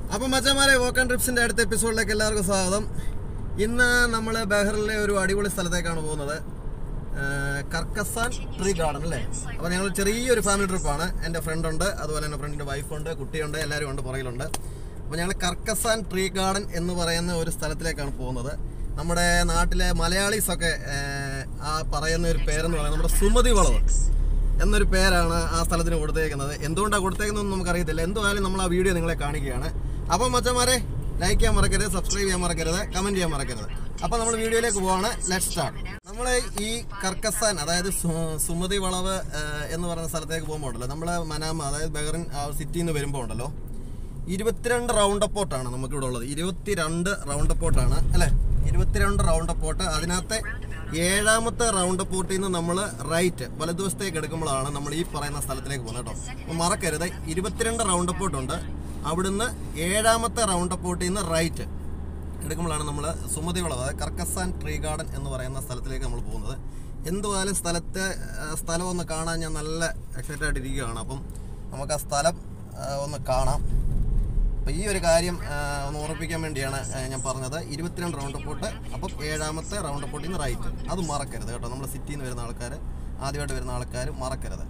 അപ്പം മച്ചന്മാരെ വോക്കൺ ട്രിപ്സിന്റെ അടുത്ത എപ്പിസോഡിലേക്ക് എല്ലാവർക്കും സ്വാഗതം ഇന്ന് നമ്മൾ ബഹറിലെ ഒരു അടിപൊളി സ്ഥലത്തേക്കാണ് പോകുന്നത് ആ, കർക്കസാൻ ട്രീ ഗാർഡൻ അല്ലേ അപ്പോൾ ഞങ്ങൾ ചെറിയൊരു ഫാമിലി ട്രിപ്പാണ് എൻ്റെ ഫ്രണ്ട് ഉണ്ട് അതുപോലെ എൻ്റെ ഫ്രണ്ടിൻ്റെ വൈഫുണ്ട് കുട്ടിയുണ്ട് എല്ലാവരും ഉണ്ട് പുറകിലുണ്ട് അപ്പോൾ ഞങ്ങൾ കർക്കസാൻ ട്രീ ഗാർഡൻ എന്ന് പറയുന്ന ഒരു സ്ഥലത്തിലേക്കാണ് പോകുന്നത് നമ്മുടെ നാട്ടിലെ മലയാളീസൊക്കെ ആ, ആ പറയുന്ന ഒരു പേരെന്ന് പറയുന്നത് നമ്മുടെ സുമതി വളവ് എന്നൊരു പേരാണ് ആ സ്ഥലത്തിന് കൊടുത്തേക്കുന്നത് എന്തുകൊണ്ടാണ് കൊടുത്തേക്കുന്നതെന്ന് നമുക്കറിയത്തില്ല എന്തായാലും നമ്മൾ ആ വീഡിയോ നിങ്ങളെ കാണിക്കുകയാണ് അപ്പം മച്ചന്മാരെ ലൈക്ക് ചെയ്യാൻ മറക്കരുത് സബ്സ്ക്രൈബ് ചെയ്യാൻ മറക്കരുത് കമൻറ്റ് ചെയ്യാൻ മറക്കരുത് അപ്പം നമ്മൾ വീഡിയോയിലേക്ക് പോവാണ് ലെറ്റ് സ്റ്റാർട്ട് നമ്മൾ ഈ കർക്കസാൻ അതായത് സു- സുമതി വളവ് ആ, എന്ന് പറയുന്ന സ്ഥലത്തേക്ക് പോകുമ്പോൾ ഉണ്ടല്ലോ നമ്മൾ മനാമ അതായത് ബഹറിൻ ആ സിറ്റിയിൽ നിന്ന് വരുമ്പോൾ ഉണ്ടല്ലോ ഇരുപത്തിരണ്ട് റൗണ്ട് അപ്പോട്ടാണ് നമുക്കിവിടെ ഉള്ളത് ഇരുപത്തിരണ്ട് റൗണ്ട് അപ്പോട്ടാണ് അല്ലേ ഇരുപത്തിരണ്ട് റൗണ്ട് അപ്പോട്ട് അതിനകത്തെ ഏഴാമത്തെ റൗണ്ട് അപ്പോട്ടിൽ നിന്ന് നമ്മൾ റൈറ്റ് വലതുവശത്തേക്ക് എടുക്കുമ്പോഴാണ് നമ്മൾ ഈ പറയുന്ന സ്ഥലത്തിലേക്ക് പോകുന്നത് കേട്ടോ അപ്പോൾ മറക്കരുത് ഇരുപത്തിരണ്ട് റൗണ്ട് അപ്പോട്ടുണ്ട് അവിടുന്ന് ഏഴാമത്തെ റൗണ്ട് അപ്പോട്ടിൽ നിന്ന് റൈറ്റ് എടുക്കുമ്പോഴാണ് നമ്മൾ സുമതി വളവ് അതായത് കർക്കസാൻ ട്രീ ഗാർഡൻ എന്ന് പറയുന്ന സ്ഥലത്തിലേക്ക് നമ്മൾ പോകുന്നത് എന്തുവായാലും സ്ഥലത്തെ ആ, സ്ഥലം ഒന്ന് കാണാൻ ഞാൻ നല്ല എക്സൈറ്റഡ് ആയിട്ടിരിക്കുകയാണ് അപ്പം നമുക്ക് ആ സ്ഥലം ആ, ഒന്ന് കാണാം അപ്പോൾ ഈ ഒരു കാര്യം ആ, ഒന്ന് ഉറപ്പിക്കാൻ വേണ്ടിയാണ് ആ, ഞാൻ പറഞ്ഞത് ഇരുപത്തിരണ്ട് റൗണ്ട് പോട്ട് അപ്പം ഏഴാമത്തെ റൗണ്ട് പോട്ടിൽ നിന്ന് റൈറ്റ് അത് മറക്കരുത് കേട്ടോ നമ്മൾ സിറ്റിയിൽ നിന്ന് വരുന്ന ആൾക്കാർ ആദ്യമായിട്ട് വരുന്ന ആൾക്കാർ മറക്കരുത്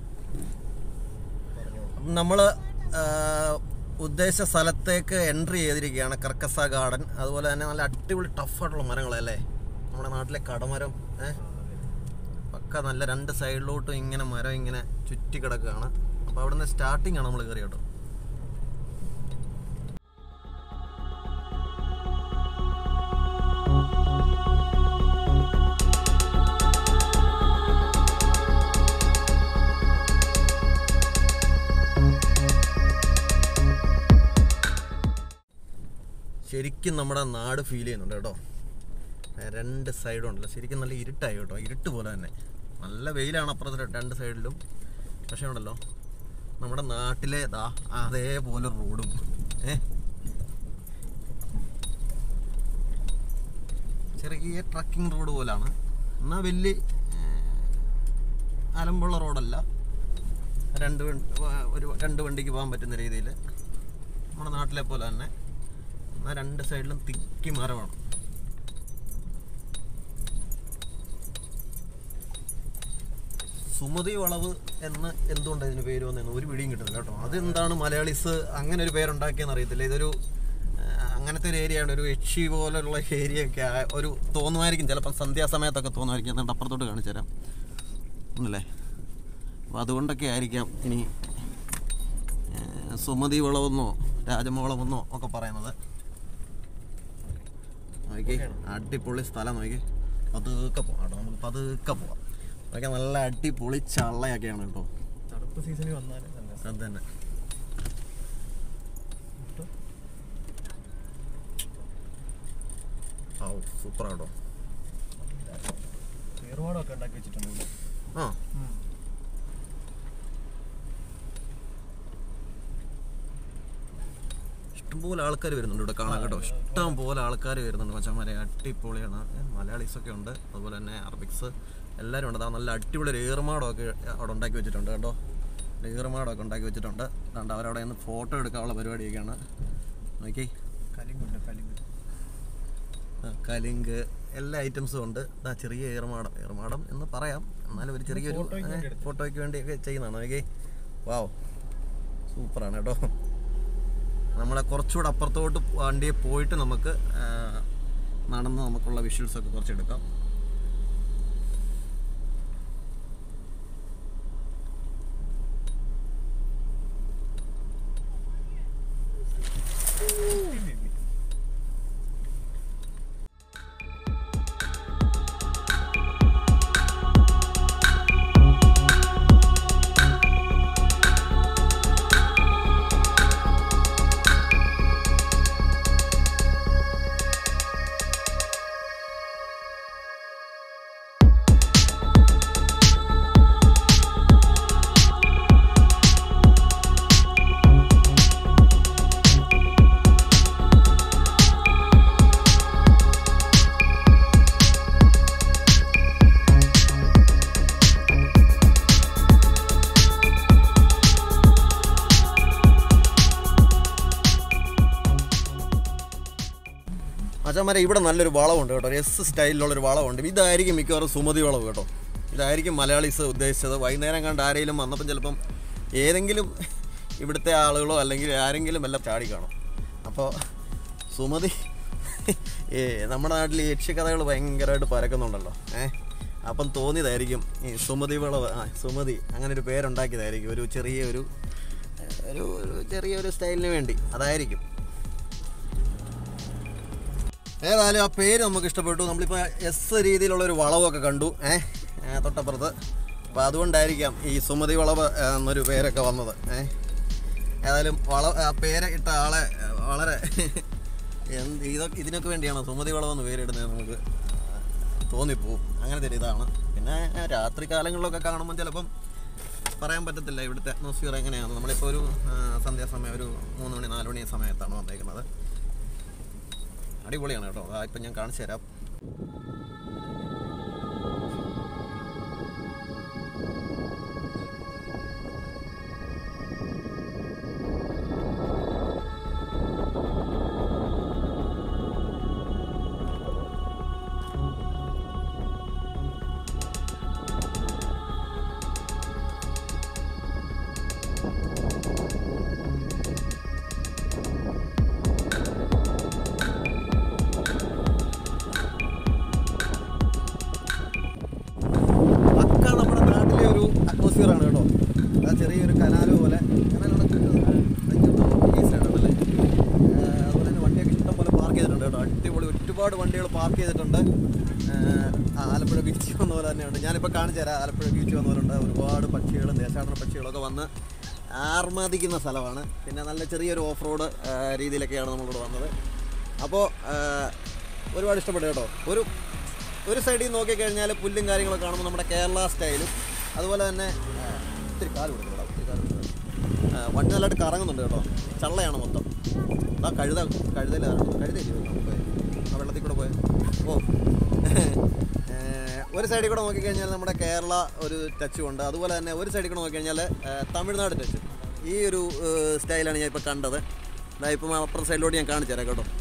നമ്മൾ ഉദ്ദേശ സ്ഥലത്തേക്ക് എൻട്രി ചെയ്തിരിക്കുകയാണ് കർക്കസ ഗാർഡൻ അതുപോലെ തന്നെ നല്ല അടിപൊളി ടഫായിട്ടുള്ള മരങ്ങളല്ലേ നമ്മുടെ നാട്ടിലെ കടമരം ഏഹ് പക്ക നല്ല രണ്ട് സൈഡിലോട്ടും ഇങ്ങനെ മരം ഇങ്ങനെ ചുറ്റി കിടക്കുകയാണ് അപ്പോൾ അവിടുന്ന് സ്റ്റാർട്ടിംഗ് ആണ് നമ്മൾ കയറി കേട്ടോ ശരിക്കും നമ്മുടെ നാട് ഫീൽ ചെയ്യുന്നുണ്ട് കേട്ടോ ഏ, രണ്ട് സൈഡും ഉണ്ടല്ലോ ശരിക്കും നല്ല ഇരുട്ടായി കേട്ടോ ഇരുട്ട് പോലെ തന്നെ നല്ല വെയിലാണ് അപ്പുറത്ത് രണ്ട് സൈഡിലും പക്ഷേ ഉണ്ടല്ലോ നമ്മുടെ നാട്ടിലെ ദാ അതേപോലെ റോഡും ഏ ചെറിയ ട്രക്കിംഗ് റോഡ് പോലാണ് എന്നാൽ വലിയ ഏ, അലമ്പുള്ള റോഡല്ല രണ്ട് വണ്ടി ഒരു രണ്ട് വണ്ടിക്ക് പോകാൻ പറ്റുന്ന രീതിയിൽ നമ്മുടെ നാട്ടിലെ പോലെ തന്നെ എന്നാൽ രണ്ട് സൈഡിലും തിക്കി മരമാണ് സുമതി വളവ് എന്ന് എന്തുകൊണ്ട് ഇതിന് പേര് വന്നെന്ന് ഒരു പിടിയും കിട്ടുന്നില്ല കേട്ടോ അതെന്താണ് മലയാളീസ് അങ്ങനെ ഒരു പേരുണ്ടാക്കിയെന്ന് അറിയത്തില്ല ഇതൊരു ആ, അങ്ങനത്തെ ഒരു ഏരിയ ആണ് ഒരു യക്ഷി പോലുള്ള ഏരിയ ഒക്കെ ആ- ഒരു തോന്നുമായിരിക്കും ചിലപ്പോൾ സന്ധ്യാസമയത്തൊക്കെ തോന്നുമായിരിക്കും എന്നിട്ട് അപ്പുറത്തോട്ട് കാണിച്ചു തരാം ഒന്നല്ലേ അപ്പോൾ അതുകൊണ്ടൊക്കെ ആയിരിക്കാം ഇനി ഏ, സുമതി വളവെന്നോ രാജമ വളവെന്നോ ഒക്കെ പറയുന്നത് നോക്കി അടിപൊളി സ്ഥലം നോക്കി പതുക്കെ പോകാം കേട്ടോ നമുക്ക് പതുക്കെ പോവാം അതൊക്കെ നല്ല അടിപൊളി ചള്ളയൊക്കെയാണ് കേട്ടോ തണുപ്പ് സീസണിൽ വന്നാലും നല്ല അത് തന്നെ ഓ സൂപ്പർ കേട്ടോ ഏറുപാടൊക്കെ ഉണ്ടാക്കി വെച്ചിട്ടുണ്ട് ഇവിടെ. ആ ഇഷ്ടംപോലെ ആൾക്കാർ വരുന്നുണ്ട് ഇവിടെ കാണാൻ കേട്ടോ ഇഷ്ടം പോലെ ആൾക്കാർ വരുന്നുണ്ട് മച്ചന്മാരെ അടിപൊളിയാണ് ഏ, മലയാളീസൊക്കെ ഉണ്ട് അതുപോലെ തന്നെ അറബിക്സ് എല്ലാവരും ഉണ്ട് ദാ നല്ല അടിപൊളി ഒരു ഏറുമാടമൊക്കെ അവിടെ ഉണ്ടാക്കി വെച്ചിട്ടുണ്ട് കേട്ടോ ഒരു ഏറുമാടമൊക്കെ ഉണ്ടാക്കി വെച്ചിട്ടുണ്ട് അതുകൊണ്ട് അവരവിടെ നിന്ന് ഫോട്ടോ എടുക്കാനുള്ള പരിപാടിയൊക്കെയാണ് നോക്കി കലിങ്കുണ്ട് കലിങ്ക് ആ, കലിങ്ക് എല്ലാ ഐറ്റംസും ഉണ്ട് ദാ ചെറിയ ഏറുമാടം ഏറുമാടം എന്ന് പറയാം എന്നാലും ഒരു ചെറിയൊരു ഫോട്ടോയ്ക്ക് വേണ്ടി ഏ, എടുത്തത്. ഫോട്ടോയ്ക്ക് വേണ്ടിയൊക്കെ ചെയ്യുന്നതാണ് ഓക്കെ വാവ് സൂപ്പറാണ് കേട്ടോ നമ്മളെ കുറച്ചുകൂടെ അപ്പുറത്തോട്ട് വണ്ടിയെ പോയിട്ട് നമുക്ക് ആ, നടന്ന് നമുക്കുള്ള വിഷ്വൽസ് ഒക്കെ കുറച്ച് എടുക്കാം മച്ചാമാരെ ഇവിടെ നല്ലൊരു വളവുണ്ട് കേട്ടോ ഒരു എസ് സ്റ്റൈലിലുള്ളൊരു വളവുണ്ട് ഇതായിരിക്കും മിക്കവാറും സുമതി വളവ് കേട്ടോ ഇതായിരിക്കും മലയാളീസ് ഉദ്ദേശിച്ചത് വൈകുന്നേരം കണ്ട് ആരെങ്കിലും വന്നപ്പം ചിലപ്പം ഏതെങ്കിലും ഇവിടുത്തെ ആളുകളോ അല്ലെങ്കിൽ ആരെങ്കിലും എല്ലാം ചാടി കാണും അപ്പോൾ സുമതി ഏ നമ്മുടെ നാട്ടിൽ ഈ യക്ഷിക്കഥകൾ ഭയങ്കരമായിട്ട് പരക്കുന്നുണ്ടല്ലോ ഏഹ് അപ്പം തോന്നിയതായിരിക്കും ഈ സുമതി വിളവ് ആ സുമതി അങ്ങനെ ഒരു പേരുണ്ടാക്കിയതായിരിക്കും ഒരു ചെറിയ ഒരു ഒരു ഒരു ചെറിയൊരു സ്റ്റൈലിന് വേണ്ടി അതായിരിക്കും ഏതായാലും ആ പേര് നമുക്ക് ഇഷ്ടപ്പെട്ടു നമ്മളിപ്പോൾ എസ് രീതിയിലുള്ള ഒരു വളവൊക്കെ കണ്ടു ഏഹ് തൊട്ടപ്പുറത്ത് അപ്പോൾ അതുകൊണ്ടായിരിക്കാം ഈ സുമതി വളവ് ആ, എന്നൊരു പേരൊക്കെ വന്നത് ഏഹ് ഏതായാലും വള ആ പേര് ഇട്ട ആളെ ആ, വളരെ എന്ത് ഇതൊക്കെ ഇതിനൊക്കെ വേണ്ടിയാണ് സുമതി വളവെന്ന് പേരിടുന്നത് നമുക്ക് ആ, തോന്നിപ്പോവും അങ്ങനത്തെ ഒരു ഇതാണ് പിന്നെ ആ, രാത്രി കാലങ്ങളിലൊക്കെ കാണുമ്പോൾ ചിലപ്പം പറയാൻ പറ്റത്തില്ല ഇവിടുത്തെ അറ്റ്മോസ്ഫിയർ എങ്ങനെയാണ് നമ്മളിപ്പോൾ ഒരു ആ, സന്ധ്യാസമയം ഒരു മൂന്ന് മണി നാല് മണി സമയത്താണ് വന്നേക്കുന്നത് അടിപൊളിയാണ് കേട്ടോ അതാ ഇപ്പം ഞാൻ കാണിച്ചു തരാം പക്ക നമ്മുടെ നാട്ടിലെ ഒരു അറ്റ്മോസ്ഫിയർ ആണ് കേട്ടോ ആ ചെറിയൊരു കനാല് പോലെ കനാലാണ് ഈ സൈഡാണല്ലേ അതുപോലെ തന്നെ വണ്ടിയൊക്കെ ഇഷ്ടം പോലെ പാർക്ക് ചെയ്തിട്ടുണ്ട് കേട്ടോ അടിപൊളി ഒരുപാട് വണ്ടികൾ പാർക്ക് ചെയ്തിട്ടുണ്ട് ആ, ആലപ്പുഴ ബീച്ച് വന്ന പോലെ തന്നെയുണ്ട് ഞാനിപ്പോൾ കാണിച്ചു തരാം ആലപ്പുഴ ബീച്ച് വന്ന പോലെ ഉണ്ട് ഒരുപാട് പക്ഷികളും ദേശാടന പക്ഷികളൊക്കെ വന്ന് ആർമാദിക്കുന്ന സ്ഥലമാണ് പിന്നെ നല്ല ചെറിയൊരു ഓഫ് റോഡ് രീതിയിലൊക്കെയാണ് നമ്മളിവിടെ വന്നത് അപ്പോൾ ഒരുപാട് ഇഷ്ടപ്പെട്ടു കേട്ടോ ഒരു ഒരു സൈഡിൽ നോക്കിക്കഴിഞ്ഞാൽ പുല്ലും കാര്യങ്ങളൊക്കെ കാണുമ്പോൾ നമ്മുടെ കേരള സ്റ്റൈലും അതുപോലെ തന്നെ ആ, ഒത്തിരി കാല് കൊടുക്കണം ഒത്തിരി കാല് കൊടുക്കണം. ആ, വണ്ടി നല്ലതായിട്ട് കറങ്ങുന്നുണ്ട് കേട്ടോ ചള്ളയാണ് മൊത്തം ആ കഴുത കഴുതയിലാണ് കഴുതയില്ലേ നമുക്ക് ആ വെള്ളത്തിൽ കൂടെ പോയ ഓ ഏ, ഒരു സൈഡിൽ കൂടെ നോക്കിക്കഴിഞ്ഞാൽ നമ്മുടെ കേരള ഒരു ടച്ചും ഉണ്ട് അതുപോലെ തന്നെ ഒരു സൈഡിൽ കൂടെ നോക്കിക്കഴിഞ്ഞാൽ ഏ, തമിഴ്നാട് ടച്ച് ഈ ഒരു ഏ, സ്റ്റൈലാണ് ഞാൻ ഇപ്പോൾ കണ്ടത് ഇതാ ഇപ്പം അപ്പുറത്തെ സൈഡിലോട്ട് ഞാൻ കാണിച്ചു തരാം കേട്ടോ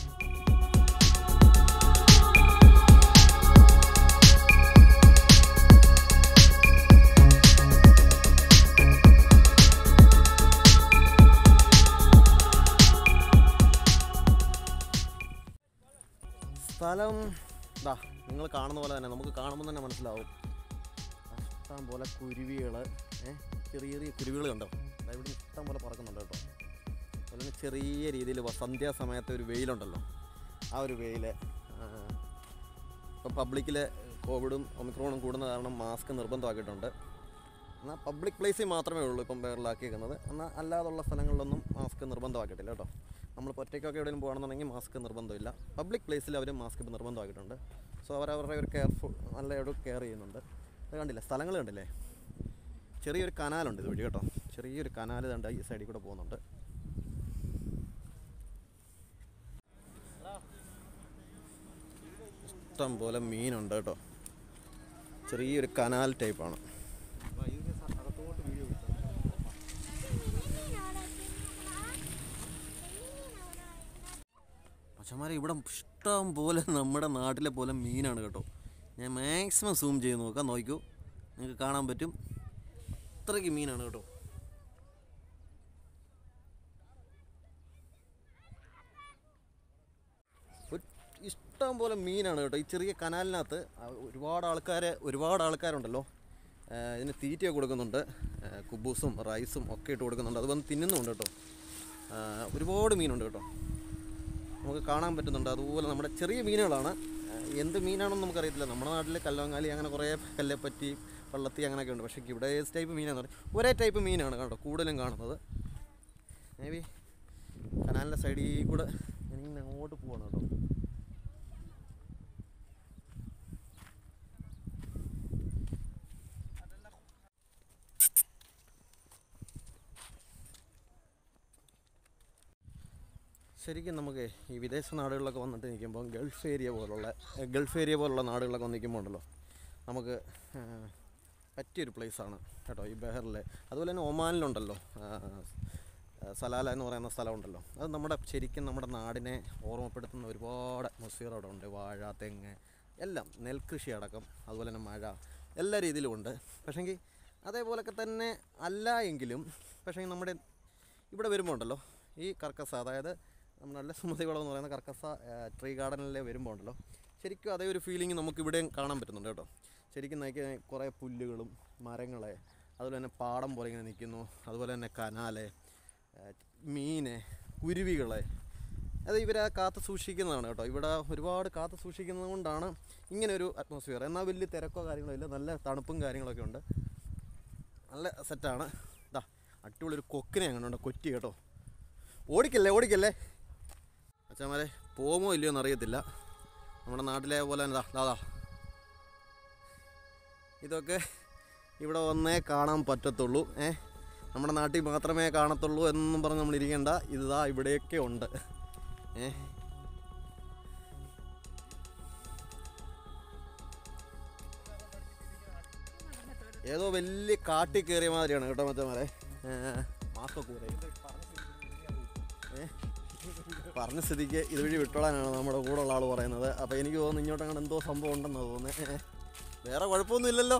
സ്ഥലം ഇതാ നിങ്ങൾ കാണുന്ന പോലെ തന്നെ നമുക്ക് കാണുമ്പോൾ തന്നെ മനസ്സിലാവും ഇഷ്ടം പോലെ കുരുവികൾ ഏ ചെറിയ ചെറിയ കുരുവികൾ കണ്ടോ ദാ ഇവിടെ ഇഷ്ടം പോലെ പറക്കുന്നുണ്ട് കേട്ടോ അതുപോലെ തന്നെ ചെറിയ രീതിയിൽ സന്ധ്യാസമയത്തെ ഒരു വെയിലുണ്ടല്ലോ ആ ഒരു വെയിൽ ഇപ്പം പബ്ലിക്കിൽ കോവിഡും ഒമിക്രോണും കൂടുന്ന കാരണം മാസ്ക് നിർബന്ധമാക്കിയിട്ടുണ്ട് എന്നാൽ പബ്ലിക് പ്ലേസിൽ മാത്രമേ ഉള്ളൂ ഇപ്പം വേറിലാക്കിയേക്കുന്നത് എന്നാൽ അല്ലാതുള്ള സ്ഥലങ്ങളിലൊന്നും മാസ്ക് നിർബന്ധമാക്കിയിട്ടില്ല കേട്ടോ നമ്മൾ ഒറ്റയ്ക്കൊക്കെ എവിടെയെങ്കിലും പോകണമെന്നുണ്ടെങ്കിൽ മാസ്ക് നിർബന്ധമില്ല പബ്ലിക് പ്ലേസിൽ അവർ മാസ്ക് ഇപ്പോൾ നിർബന്ധമാക്കിയിട്ടുണ്ട് സോ അവരവരുടെ ഒരു കെയർഫുൾ നല്ലതായിട്ട് കെയർ ചെയ്യുന്നുണ്ട് അത് കണ്ടില്ല സ്ഥലങ്ങൾ കണ്ടില്ലേ ചെറിയൊരു കനാലുണ്ട് ഇതുവഴി കേട്ടോ ചെറിയൊരു കനാൽ കണ്ട ഈ സൈഡിൽ കൂടെ പോകുന്നുണ്ട് ഇഷ്ടം പോലെ മീനുണ്ട് കേട്ടോ ചെറിയൊരു കനാൽ ടൈപ്പാണ് പക്ഷന്മാരെ ഇവിടെ ഇഷ്ടം പോലെ നമ്മുടെ നാട്ടിലെ പോലെ മീനാണ് കേട്ടോ ഞാൻ മാക്സിമം സൂം ചെയ്ത് നോക്കാം നോക്കൂ നിങ്ങൾക്ക് കാണാൻ പറ്റും അത്രയ്ക്ക് മീനാണ് കേട്ടോ ഒരു- ഇഷ്ടം പോലെ മീനാണ് കേട്ടോ ഈ ചെറിയ കനാലിനകത്ത് ആ ഒരുപാട് ആൾക്കാർ ഒരുപാട് ആൾക്കാരുണ്ടല്ലോ ആ, ഇതിന് തീറ്റയൊക്കെ കൊടുക്കുന്നുണ്ട് ആ, കുബൂസും റൈസും ഒക്കെ ഇട്ട് കൊടുക്കുന്നുണ്ട് അത് വന്ന് തിന്നുന്നുണ്ട് കേട്ടോ ആ, ഒരുപാട് മീനുണ്ട് കേട്ടോ നമുക്ക് കാണാൻ പറ്റുന്നുണ്ട് അതുപോലെ നമ്മുടെ ചെറിയ മീനുകളാണ് ആ, എന്ത് മീനാണെന്ന് നമുക്കറിയത്തില്ല നമ്മുടെ നാട്ടിൽ കല്ലവങ്ങാലി അങ്ങനെ കുറേ കല്ലേപ്പറ്റി വള്ളത്തി അങ്ങനെയൊക്കെ ഉണ്ട് പക്ഷേ ഇവിടെ ഏത് ടൈപ്പ് മീനാണെന്ന് പറയും ഒരേ ടൈപ്പ് മീനാണ് കേട്ടോ കൂടുതലും കാണുന്നത് മേ ബി കനാലിൻ്റെ സൈഡിൽ കൂടെ ഇങ്ങനെ അങ്ങോട്ട് പോവാണ് കേട്ടോ ശരിക്കും നമുക്ക് ഈ വിദേശ നാടുകളിലൊക്കെ വന്നിട്ട് നിൽക്കുമ്പോൾ ഗൾഫ് ഏരിയ പോലുള്ള ഏ, ഗൾഫ് ഏരിയ പോലുള്ള നാടുകളിലൊക്കെ വന്ന് നിൽക്കുമ്പോൾ ഉണ്ടല്ലോ നമുക്ക് ആ, പറ്റിയൊരു പ്ലേസാണ് കേട്ടോ ഈ ബെഹറിൽ അതുപോലെ തന്നെ ഒമാനിലുണ്ടല്ലോ ആ, ആ, സലാല എന്ന് പറയുന്ന സ്ഥലമുണ്ടല്ലോ അത് നമ്മുടെ ശരിക്കും നമ്മുടെ നാടിനെ ഓർമ്മപ്പെടുത്തുന്ന ഒരുപാട് അറ്റ്മോസ്ഫിയർ അവിടെ ഉണ്ട് വാഴ തെങ്ങ് എല്ലാം നെൽകൃഷി അടക്കം അതുപോലെ തന്നെ മഴ എല്ലാ രീതിയിലും ഉണ്ട് പക്ഷേങ്കിൽ അതേപോലൊക്കെ തന്നെ അല്ല എങ്കിലും പക്ഷേ നമ്മുടെ ഇവിടെ വരുമ്പോൾ ഉണ്ടല്ലോ ഈ കർക്കസ അതായത് നമ്മുടെ നല്ല സുമതികുളം എന്ന് പറയുന്ന കർക്കസ ട്രീ ഗാർഡനിലെ വരുമ്പോൾ ഉണ്ടല്ലോ ശരിക്കും അതേ ഒരു ഫീലിംഗ് നമുക്ക് ഇവിടെയും കാണാൻ പറ്റുന്നുണ്ട് കേട്ടോ ശരിക്കും നോക്കി കുറേ പുല്ലുകളും മരങ്ങളെ അതുപോലെ തന്നെ പാടം പോലെ ഇങ്ങനെ നിൽക്കുന്നു അതുപോലെ തന്നെ കനാല് ഏഹ് മീന് കുരുവികളെ അത് ഇവരെ കാത്തു സൂക്ഷിക്കുന്നതാണ് കേട്ടോ ഇവിടെ ഒരുപാട് കാത്തു സൂക്ഷിക്കുന്നത് കൊണ്ടാണ് ഇങ്ങനെ ഒരു അറ്റ്മോസ്ഫിയർ എന്നാൽ വലിയ തിരക്കോ കാര്യങ്ങളോ ഇല്ല നല്ല തണുപ്പും കാര്യങ്ങളൊക്കെ ഉണ്ട് നല്ല സെറ്റാണ് ഇതാ അടിപൊളി ഒരു കൊക്കിനെ അങ്ങനെ ഉണ്ട് കൊറ്റി കേട്ടോ ഓടിക്കല്ലേ ഓടിക്കല്ലേ അച്ഛന്മാരെ പോകുമോ ഇല്ലയോ എന്നറിയത്തില്ല നമ്മുടെ നാട്ടിലെ പോലെ തന്നെ ദാ ദാ ഇതൊക്കെ ഇവിടെ വന്നേ കാണാൻ പറ്റത്തുള്ളൂ ഏ നമ്മുടെ നാട്ടിൽ മാത്രമേ കാണത്തുള്ളൂ എന്നൊന്നും പറഞ്ഞ് നമ്മൾ ഇരിക്കേണ്ട ഇതാ ഇവിടെയൊക്കെ ഉണ്ട് ഏ ഏതോ വലിയ കാട്ടിൽ കയറിയ മാതിരിയാണ് കേട്ടോ മച്ചന്മാരെ മാസ്കൊക്കെ ഊരെ. ഏ പറഞ്ഞ സ്ഥിതിക്ക് ഇതുവഴി വിട്ടോളാനാണ് നമ്മുടെ കൂടെ ഉള്ള ആൾ പറയുന്നത് അപ്പോൾ എനിക്ക് തോന്നുന്നു ഇങ്ങോട്ട് അങ്ങനെ എന്തോ സംഭവം ഉണ്ടെന്ന് തോന്നുന്നത് ഏ, വേറെ കുഴപ്പമൊന്നും ഇല്ലല്ലോ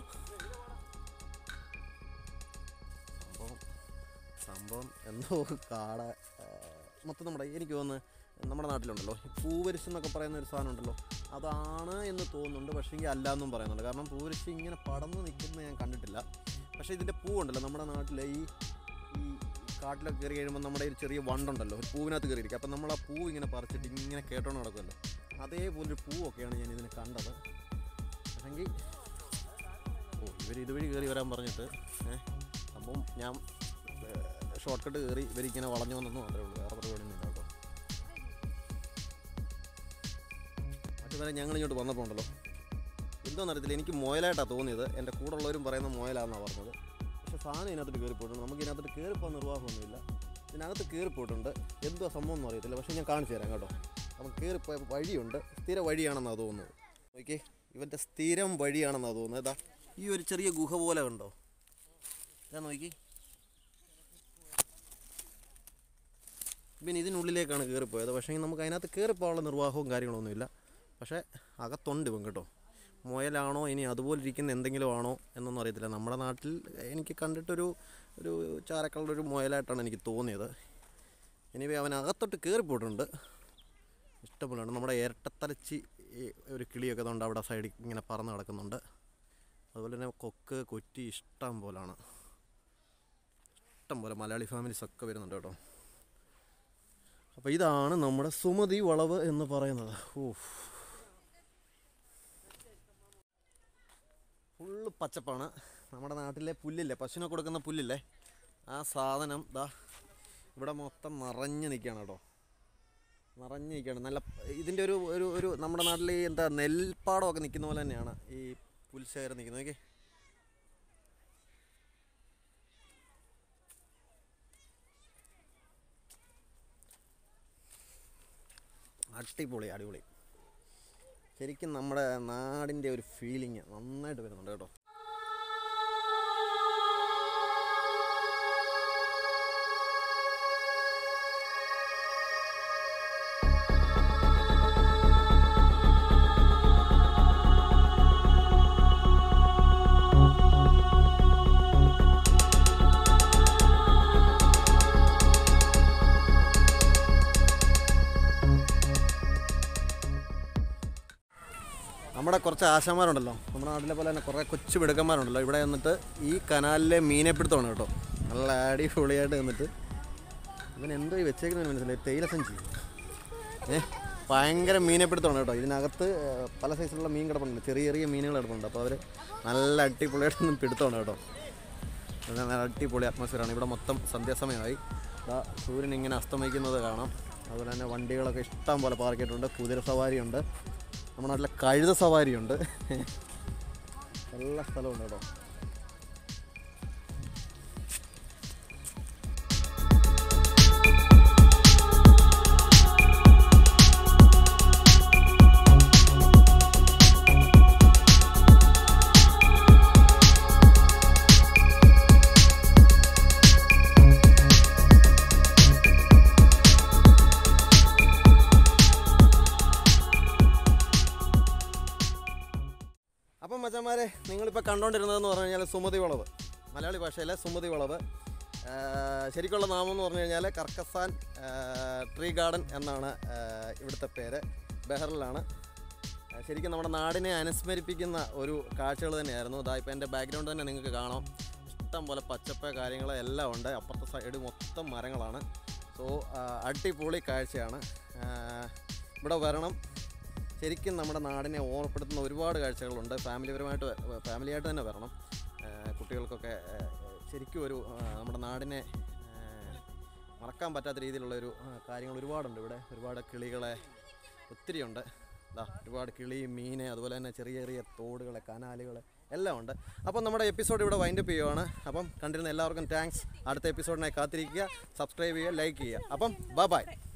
സംഭവം സംഭവം എന്തോ കാട ആ, മൊത്തം നമ്മുടെ എനിക്ക് തോന്നുന്നു നമ്മുടെ നാട്ടിലുണ്ടല്ലോ ഈ പൂവരിശ് എന്നൊക്കെ പറയുന്ന ഒരു സാധനം ഉണ്ടല്ലോ അതാണ് എന്ന് തോന്നുന്നുണ്ട് പക്ഷേ എങ്കിൽ അല്ല എന്നും പറയുന്നുണ്ട് കാരണം പൂവരിശ് ഇങ്ങനെ പടർന്ന് നിൽക്കുന്നത് ഞാൻ കണ്ടിട്ടില്ല പക്ഷേ ഇതിൻ്റെ പൂവുണ്ടല്ലോ നമ്മുടെ നാട്ടിലെ ഈ ഈ കാട്ടിലൊക്കെ കയറി കഴിയുമ്പോൾ നമ്മുടെ ഒരു ചെറിയ വണ്ടുണ്ടല്ലോ ഒരു പൂവിനകത്ത് കയറിയിരിക്കും അപ്പം നമ്മൾ ആ പൂവ് ഇങ്ങനെ പറിച്ചിട്ട് ഇങ്ങനെ കേട്ടോണ്ട് നടക്കുമല്ലോ അതേപോലൊരു പൂവൊക്കെയാണ് ഞാൻ ഇതിന് കണ്ടത് പക്ഷെങ്കിൽ ഓ ഇവർ ഇതുവഴി കയറി വരാൻ പറഞ്ഞിട്ട് ഏഹ് സംഭവം ഞാൻ ഷോർട്ട് കട്ട് കയറി ഇവരിങ്ങനെ വളഞ്ഞു വന്നെന്ന് മാത്രമേ ഉള്ളൂ വേറെ പരിപാടിയൊന്നും ഇല്ല കേട്ടോ അതുവരെ ഞങ്ങൾ ഇങ്ങോട്ട് വന്നപ്പോൾ ഉണ്ടല്ലോ എന്തോന്ന് അറിയത്തില്ല എനിക്ക് മുയലായിട്ടാണ് തോന്നിയത് എൻ്റെ കൂടെ ഉള്ളവരും പറയുന്ന മുയലാണെന്നാണ് പറഞ്ഞത് പക്ഷെ സാധനം ഇതിനകത്തോട്ട് കയറിപ്പോയിട്ടുണ്ട് നമുക്ക് ഇതിനകത്തോട്ട് കയറിപ്പോകാൻ നിർവാഹമൊന്നുമില്ല ഇതിനകത്ത് കയറിപ്പോയിട്ടുണ്ട് എന്തോ സംഭവം ഒന്നും അറിയത്തില്ല പക്ഷേ ഞാൻ കാണിച്ചു തരാം കേട്ടോ അപ്പം കയറിപ്പോയ വഴിയുണ്ട് സ്ഥിര വഴിയാണെന്നാണ് തോന്നുന്നത് ഓക്കെ ഇവൻ്റെ സ്ഥിരം വഴിയാണെന്നാണ് തോന്നുന്നത് ഇതാ ഈ ഒരു ചെറിയ ഗുഹ പോലെ കണ്ടോ ഇതാ നോക്കി പിന്നെ ഇതിനുള്ളിലേക്കാണ് കയറിപ്പോയത് പക്ഷേ നമുക്ക് അതിനകത്ത് കയറിപ്പോകാനുള്ള നിർവാഹവും കാര്യങ്ങളൊന്നുമില്ല പക്ഷേ അകത്തുണ്ട് ഇവൻ കേട്ടോ മുയലാണോ ഇനി അതുപോലെ ഇരിക്കുന്ന എന്തെങ്കിലും ആണോ എന്നൊന്നും അറിയത്തില്ല നമ്മുടെ നാട്ടിൽ എനിക്ക് കണ്ടിട്ടൊരു ഒരു ചാരക്കളുടെ ഒരു മുയലായിട്ടാണ് എനിക്ക് തോന്നിയത് ഇനി അവൻ അകത്തോട്ട് കയറിപ്പോയിട്ടുണ്ട് ഇഷ്ടംപോലെയുണ്ട് നമ്മുടെ ഇരട്ടത്തലച്ചി ഈ ഒരു കിളിയൊക്കെ അതുകൊണ്ട് അവിടെ സൈഡിൽ ഇങ്ങനെ പറന്ന് കിടക്കുന്നുണ്ട് അതുപോലെ തന്നെ കൊക്ക് കൊറ്റി ഇഷ്ടം പോലാണ് ഇഷ്ടം പോലെ മലയാളി ഫാമിലീസ് ഒക്കെ വരുന്നുണ്ട് കേട്ടോ അപ്പോൾ ഇതാണ് നമ്മുടെ സുമതി വളവ് എന്ന് പറയുന്നത് ഓഫ് ഫുള്ള് പച്ചപ്പാണ് നമ്മുടെ നാട്ടിലെ പുല്ലില്ലേ പശുവിനെ കൊടുക്കുന്ന പുല്ലില്ലേ ആ സാധനം ദാ ഇവിടെ മൊത്തം നിറഞ്ഞു നിൽക്കുകയാണ് കേട്ടോ നിറഞ്ഞു നിൽക്കുകയാണ് നല്ല ഇതിൻ്റെ ഒരു ഒരു ഒരു നമ്മുടെ നാട്ടിൽ ഈ എന്താ നെൽപ്പാടമൊക്കെ നിൽക്കുന്ന പോലെ തന്നെയാണ് ഈ പുൽശേഖരം നിൽക്കുന്നത് നോക്കി അടിപൊളി അടിപൊളി ശരിക്കും നമ്മുടെ നാടിൻ്റെ ഒരു ഫീലിംഗ് നന്നായിട്ട് വരുന്നുണ്ട് കേട്ടോ നമ്മുടെ കുറച്ച് ആശാന്മാരുണ്ടല്ലോ നമ്മുടെ നാട്ടിലെ പോലെ തന്നെ കുറേ കൊച്ചു മിടുക്കന്മാരുണ്ടല്ലോ ഇവിടെ വന്നിട്ട് ഈ കനാലിലെ മീനെ പിടുത്തമാണ് കേട്ടോ നല്ല അടിപൊളിയായിട്ട് നിന്നിട്ട് ഇവൻ എന്തോ ഈ വെച്ചേക്കുന്നത് മനസ്സിലായി തേയില സഞ്ചി ഏ ഭയങ്കര മീനെ പിടുത്തമാണ് കേട്ടോ ഇതിനകത്ത് ഏർ, പല സൈസിലുള്ള മീൻ കിടപ്പുണ്ട് ചെറിയ ചെറിയ മീനുകൾ കിടപ്പുണ്ട് അപ്പോൾ അവർ നല്ല അടിപൊളിയായിട്ടൊന്നും പിടുത്തമാണ് കേട്ടോ അത് നല്ല അടിപൊളി അറ്റ്മോസ്ഫിയറാണ് ഇവിടെ മൊത്തം സന്ധ്യാസമയമായി ദാ സൂര്യൻ ഇങ്ങനെ അസ്തമിക്കുന്നത് കാണാം അതുപോലെ തന്നെ വണ്ടികളൊക്കെ ഇഷ്ടം പോലെ പാർക്ക് ചെയ്തിട്ടുണ്ട് കുതിര സവാരിയുണ്ട് നമ്മുടെ നാട്ടിലെ കഴുത സവാരിയുണ്ട് എല്ലാ സ്ഥലമുണ്ട് കേട്ടോ നിങ്ങളിപ്പോൾ കണ്ടുകൊണ്ടിരുന്നതെന്ന് പറഞ്ഞു കഴിഞ്ഞാൽ സുമതി വളവ് മലയാളി ഭാഷയിലെ സുമതി വളവ് ആ, ശരിക്കുള്ള നാമം എന്ന് പറഞ്ഞു കഴിഞ്ഞാൽ കർക്കസാൻ ആ, ട്രീ ഗാർഡൻ എന്നാണ് ആ, ഇവിടുത്തെ പേര് ബെഹറിലാണ് ആ, ശരിക്കും നമ്മുടെ നാടിനെ അനുസ്മരിപ്പിക്കുന്ന ഒരു കാഴ്ചകൾ തന്നെയായിരുന്നു ഇതാ ഇപ്പോൾ എൻ്റെ ബാക്ക്ഗ്രൗണ്ട് തന്നെ നിങ്ങൾക്ക് കാണാം ഇഷ്ടം പോലെ പച്ചപ്പ് കാര്യങ്ങൾ എല്ലാം ഉണ്ട് അപ്പുറത്തെ സൈഡ് മൊത്തം മരങ്ങളാണ് സോ അടിപൊളി കാഴ്ചയാണ് ആ, ഇവിടെ വരണം ശരിക്കും നമ്മുടെ നാടിനെ ഓർമ്മപ്പെടുത്തുന്ന ഒരുപാട് കാഴ്ചകളുണ്ട് ഫാമിലിപരമായിട്ട് വ- ഫാമിലിയായിട്ട് തന്നെ വരണം ആ, കുട്ടികൾക്കൊക്കെ ആ, ശരിക്കും ഒരു ആ, നമ്മുടെ നാടിനെ ആ, മറക്കാൻ പറ്റാത്ത രീതിയിലുള്ള ഒരു ആ, കാര്യങ്ങൾ ഒരുപാടുണ്ട് ഇവിടെ ഒരുപാട് കിളികളെ ഒത്തിരിയുണ്ട് ദാ ഒരുപാട് കിളി മീന് അതുപോലെ തന്നെ ചെറിയ ചെറിയ തോടുകൾ കനാലുകൾ എല്ലാം ഉണ്ട് അപ്പം നമ്മുടെ എപ്പിസോഡ് ഇവിടെ വൈൻഡപ്പ് ചെയ്യുവാണ് അപ്പം കണ്ടിരുന്ന എല്ലാവർക്കും താങ്ക്സ് അടുത്ത എപ്പിസോഡിനായി കാത്തിരിക്കുക സബ്സ്ക്രൈബ് ചെയ്യുക ലൈക്ക് ചെയ്യുക അപ്പം ബൈ ബൈ